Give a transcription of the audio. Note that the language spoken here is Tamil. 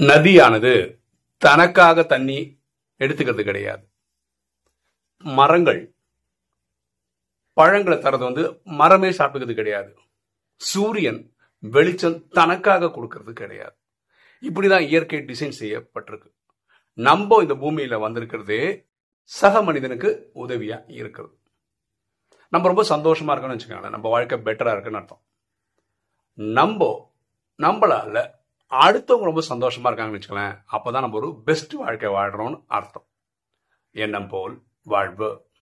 நதியானது தனக்காக தண்ணி எடுத்துக்கிறது கிடையாது மரங்கள் பழங்களை தரது வந்து மரமே சாப்பிட்டுக்கிறது கிடையாது சூரியன் வெளிச்சம் தனக்காக கொடுக்கறது கிடையாது இப்படிதான் இயற்கை டிசைன் செய்யப்பட்டிருக்கு நம்ம இந்த பூமியில வந்திருக்கிறதே சக மனிதனுக்கு உதவியா இருக்கிறது நம்ம ரொம்ப சந்தோஷமா இருக்கணும்னு வச்சுக்கோங்களேன் நம்ம வாழ்க்கை பெட்டரா இருக்குன்னு அர்த்தம் நம்ம நம்மளால அடுத்தவங்க ரொம்ப சந்தோஷமா இருக்காங்கன்னு வச்சுக்கோங்களேன் அப்பதான் நம்ம ஒரு பெஸ்ட் வாழ்க்கை வாழ்றோம்னு அர்த்தம் எண்ணம் போல் வாழ்வு